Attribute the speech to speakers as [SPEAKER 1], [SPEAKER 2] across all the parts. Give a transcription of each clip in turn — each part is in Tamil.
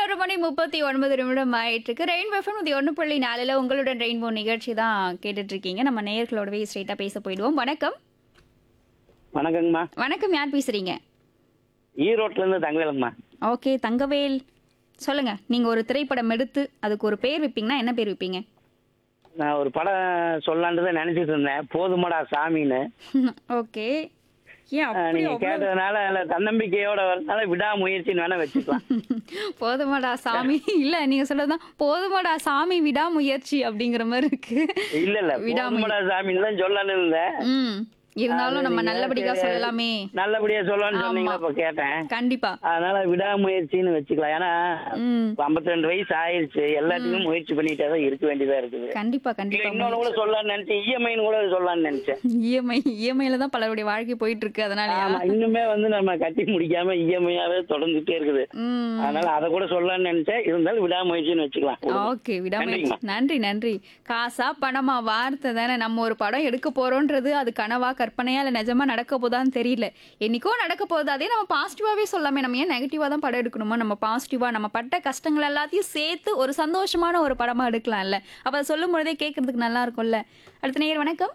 [SPEAKER 1] பதினோரு மணி முப்பத்தி ஒன்பது நிமிடம் ஆயிட்டு இருக்கு ரெயின்போ எஃப்எம் இது ஒன்று புள்ளி நாலில் உங்களுடன் ரெயின்போ நிகழ்ச்சி தான் கேட்டுட்டு இருக்கீங்க நம்ம நேயர்களோடவே ஸ்ட்ரைட்டாக பேச போயிடுவோம் வணக்கம்
[SPEAKER 2] வணக்கங்கம்மா
[SPEAKER 1] வணக்கம் யார் பேசுறீங்க
[SPEAKER 2] ஈரோட்ல இருந்து தங்கவேலுங்கம்மா
[SPEAKER 1] ஓகே தங்கவேல் சொல்லுங்க நீங்க ஒரு திரைப்படம் எடுத்து அதுக்கு ஒரு பேர் வைப்பீங்கன்னா என்ன பேர் வைப்பீங்க
[SPEAKER 2] நான் ஒரு படம் சொல்லலான்ட்டு தான் நினைச்சிட்டு இருந்தேன் போதுமாடா சாமின்னு
[SPEAKER 1] ஓகே ஏன்
[SPEAKER 2] அஹ்,
[SPEAKER 1] அப்படி
[SPEAKER 2] நீங்க
[SPEAKER 1] அவ்வளவு-
[SPEAKER 2] கேட்டதுனால அதுல தன்னம்பிக்கையோட வரனால விடாமுயற்சின்னு வேணா வச்சுக்கலாம்
[SPEAKER 1] போதுமாடா சாமி இல்ல நீங்க சொல்றதுதான் போதுமாடா சாமி விடாமுயற்சி அப்படிங்கிற மாதிரி இருக்கு
[SPEAKER 2] இல்ல இல்ல
[SPEAKER 1] விடாமுயற்சி
[SPEAKER 2] போதுமாடா சாமின்னு தான் சொல்லலாம்னு இருந்தேன்
[SPEAKER 1] ம் இருந்தாலும் நம்ம
[SPEAKER 2] நீங்க
[SPEAKER 1] நல்லபடியா
[SPEAKER 2] சரி,
[SPEAKER 1] சொல்லலாமே
[SPEAKER 2] நல்லபடியா சொல்லலாம்னு சொன்னீங்க
[SPEAKER 1] ஆமா.
[SPEAKER 2] இப்ப கேட்டேன்
[SPEAKER 1] கண்டிப்பா
[SPEAKER 2] அதனால விடாமுயற்சின்னு வச்சுக்கலாம் ஏன்னா
[SPEAKER 1] ம்
[SPEAKER 2] ஐம்பத்தி ரெண்டு வயசு ஆயிருச்சு எல்லாத்துக்கும் முயற்சி பண்ணிட்டே தான் இருக்க வேண்டியதா இருக்குது
[SPEAKER 1] கண்டிப்பா
[SPEAKER 2] இல்ல
[SPEAKER 1] கண்டிப்பா
[SPEAKER 2] இன்னொன்னு கூட சொல்லலாம்னு நினைச்சேன் இஎம்ஐன்னு கூட சொல்லலாம்னு நினைச்சேன்
[SPEAKER 1] இஎம்ஐ இஎம்ஐல தான் பலருடைய வாழ்க்கை போயிட்டு இருக்கு அதனால
[SPEAKER 2] ஆமா இன்னுமே வந்து நம்ம கட்டி முடிக்காம இஎம்ஐயாவே தொடர்ந்துட்டே இருக்குது
[SPEAKER 1] ம்
[SPEAKER 2] அதனால அதை கூட சொல்லலாம்னு நினைச்சேன் இருந்தாலும் விடாமுயற்சின்னு வச்சுக்கலாம்
[SPEAKER 1] ஓகே விடாமுயற்சி
[SPEAKER 2] நன்றிம்மா.
[SPEAKER 1] நன்றி நன்றி காசா பணமா வார்த்தை தானே நம்ம ஒரு படம் எடுக்க போறோன்றது அது கனவா கற்பனையா இல்ல நிஜமா நடக்க போதான்னு தெரியல என்னைக்கோ நடக்க போகுது அதே நம்ம பாசிட்டிவாவே சொல்லாமே நம்ம ஏன் நெகட்டிவா தான் படம் எடுக்கணுமா நம்ம பாசிட்டிவா நம்ம பட்ட கஷ்டங்கள் எல்லாத்தையும் சேர்த்து ஒரு சந்தோஷமான ஒரு படமா எடுக்கலாம்ல அப்ப அதை சொல்லும் பொழுதே கேட்கறதுக்கு நல்லா இருக்கும்ல அடுத்த நேயர் வணக்கம்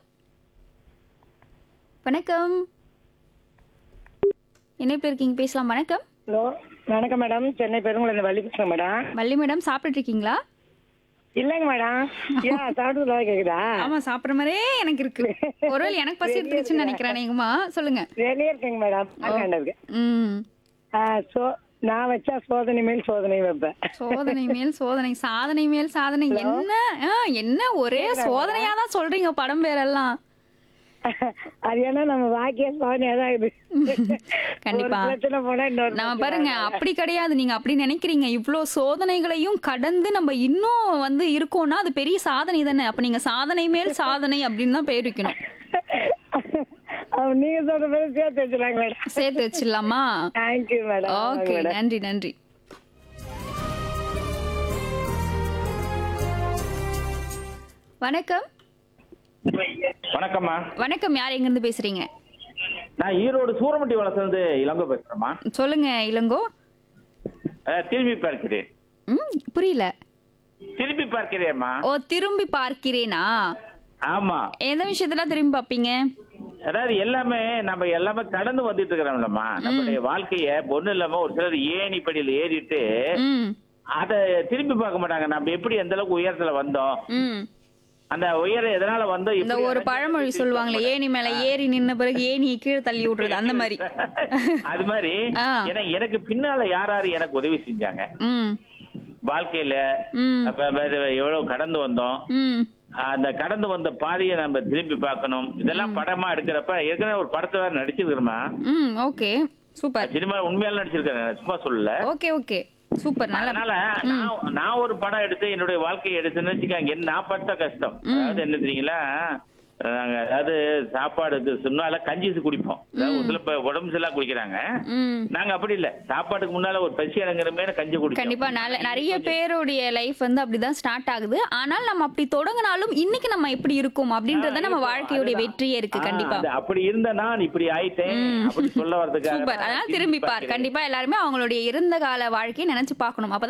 [SPEAKER 1] வணக்கம் இணைப்பு இருக்கீங்க பேசலாம் வணக்கம்
[SPEAKER 3] ஹலோ வணக்கம் மேடம் சென்னை பெருங்குளம் வள்ளி பேசுறேன் மேடம்
[SPEAKER 1] வள்ளி மேடம் சாப்பிட்டுட்டு இருக்கீங்களா
[SPEAKER 3] இல்லைங்க மேடம் ஏன் சாப்பிட்டு கேக்குதா
[SPEAKER 1] ஆமா சாப்பிடுற மாதிரியே எனக்கு இருக்கு ஒருவேளை எனக்கு பசி எடுத்துருச்சுன்னு நினைக்கிறேன் நீங்கம்மா சொல்லுங்க
[SPEAKER 3] வெளியே இருக்கேங்க மேடம் இருக்கு
[SPEAKER 1] ம்
[SPEAKER 3] சோ நான் வச்சா சோதனை மேல் சோதனை வைப்பேன்
[SPEAKER 1] சோதனை மேல் சோதனை சாதனை மேல் சாதனை என்ன ஆ, என்ன ஒரே சோதனையா தான் சொல்றீங்க படம் பேரெல்லாம்
[SPEAKER 3] அது ஏன்னா நம்ம வாக்கிய சோதனையா தான் இது
[SPEAKER 1] கண்டிப்பா.
[SPEAKER 3] ஒரு பிரச்சனை போனா இன்னொரு
[SPEAKER 1] நம்ம
[SPEAKER 3] பிரச்சனை
[SPEAKER 1] பாருங்க அப்படி கிடையாது நீங்க அப்படி நினைக்கிறீங்க இவ்ளோ சோதனைகளையும் கடந்து நம்ம இன்னும் வந்து இருக்கோம்னா அது பெரிய சாதனை தானே அப்ப நீங்க சாதனை மேல் சாதனை அப்படின்னு தான் பேர் வைக்கணும்
[SPEAKER 3] அவ- நீங்க சொல்ற பேர் சேர்த்து வச்சுலாங்க மேடம்
[SPEAKER 1] சேர்த்து வச்சிடலாமா
[SPEAKER 3] தேங்க்யூ மேடம்
[SPEAKER 1] ஓகே நன்றி நன்றி வணக்கம்
[SPEAKER 4] வணக்கம்மா
[SPEAKER 1] வணக்கம் யார் எங்க இருந்து பேசுறீங்க
[SPEAKER 4] நான் ஈரோடு சூரமட்டி வளர்ந்து இளங்கோ பேசுறேம்மா
[SPEAKER 1] சொல்லுங்க இளங்கோ
[SPEAKER 4] அஹ், திரும்பி பார்க்கிறேன்
[SPEAKER 1] ம் புரியல
[SPEAKER 4] திரும்பி பார்க்கிறேம்மா
[SPEAKER 1] ஓ திரும்பி பார்க்கிறேனா
[SPEAKER 4] ஆமா
[SPEAKER 1] எந்த விஷயத்துல திரும்பி பார்ப்பீங்க
[SPEAKER 4] அதாவது எல்லாமே நம்ம எல்லாமே கடந்து வந்துட்டு இருக்கிறோம்லம்மா நம்மளுடைய வாழ்க்கைய ஒண்ணு இல்லாம ஒரு சிலர் ஏணி படியில ஏறிட்டு
[SPEAKER 1] ம்
[SPEAKER 4] அத திரும்பி பார்க்க மாட்டாங்க நம்ம எப்படி எந்த அளவுக்கு உயரத்துல வந்தோம்
[SPEAKER 1] ம்
[SPEAKER 4] அந்த உயரம் எதனால வந்தோம்
[SPEAKER 1] இந்த
[SPEAKER 4] எப்படி
[SPEAKER 1] ஒரு
[SPEAKER 4] அடைஞ்சோம்
[SPEAKER 1] பழமொழி
[SPEAKER 4] திருப்பி
[SPEAKER 1] சொல்லுவாங்களே
[SPEAKER 4] பார்க்க
[SPEAKER 1] ஏணி மேல ஏறி நின்ன பிறகு ஏணியை கீழே தள்ளி விடுறது அந்த மாதிரி
[SPEAKER 4] அது மாதிரி
[SPEAKER 1] ஆ.
[SPEAKER 4] ஏன்னா எனக்கு பின்னால யார் யாரு எனக்கு உதவி செஞ்சாங்க
[SPEAKER 1] ம்
[SPEAKER 4] வாழ்க்கையில
[SPEAKER 1] ம்
[SPEAKER 4] அப்ப வேற எவ்வளவு கடந்து வந்தோம்
[SPEAKER 1] ம்
[SPEAKER 4] அந்த கடந்து வந்த பாதையை நம்ம திரும்பி பார்க்கணும் இதெல்லாம் படமா எடுக்கிறப்ப ஏற்கனவே ஒரு படத்தை வேற நடிச்சிருக்கிறோமா
[SPEAKER 1] ம் ஓகே சூப்பர்
[SPEAKER 4] சினிமா உண்மையால நடிச்சிருக்கேன் சும்மா சொல்லல
[SPEAKER 1] ஓகே ஓகே சூப்பர் நல்ல
[SPEAKER 4] அதனால நான் நான் ஒரு படம் எடுத்து என்னுடைய வாழ்க்கையை எடுத்துன்னு வச்சுக்கோங்க என்ன நான் பட்ட கஷ்டம் அதாவது என்ன தெரியுங்களா நாங்க அதாவது சாப்பாடுக்கு சொன்னால கஞ்சி குடிப்போம் அதாவது ஒரு சில பேர் உடம்பு சரியில்லாம் குடிக்கிறாங்க
[SPEAKER 1] ம்
[SPEAKER 4] நாங்க அப்படி இல்ல சாப்பாட்டுக்கு முன்னால ஒரு பசி இறங்குற மாதிரி கஞ்சி குடிப்போம்
[SPEAKER 1] கண்டிப்பா நல்ல நிறைய பேருடைய லைஃப் வந்து அப்படிதான் ஸ்டார்ட் ஆகுது ஆனால் நம்ம அப்படி தொடங்கினாலும் இன்னைக்கு நம்ம எப்படி இருக்கோம் அப்படின்றத நம்ம வாழ்க்கையுடைய வெற்றியே இருக்கு கண்டிப்பா
[SPEAKER 4] அப்படி இருந்த நான் இப்படி ஆயிட்டேன் அப்படி சொல்ல வர்றதுக்காக
[SPEAKER 1] சூப்பர்
[SPEAKER 4] தான்
[SPEAKER 1] அதனால
[SPEAKER 4] திரும்பி
[SPEAKER 1] திரும்பி பார்
[SPEAKER 4] பார்க்கிறேன்.
[SPEAKER 1] கண்டிப்பா எல்லாருமே அவங்களுடைய இருந்த கால வாழ்க்கையை நினைச்சு பார்க்கணும் அப்பதான்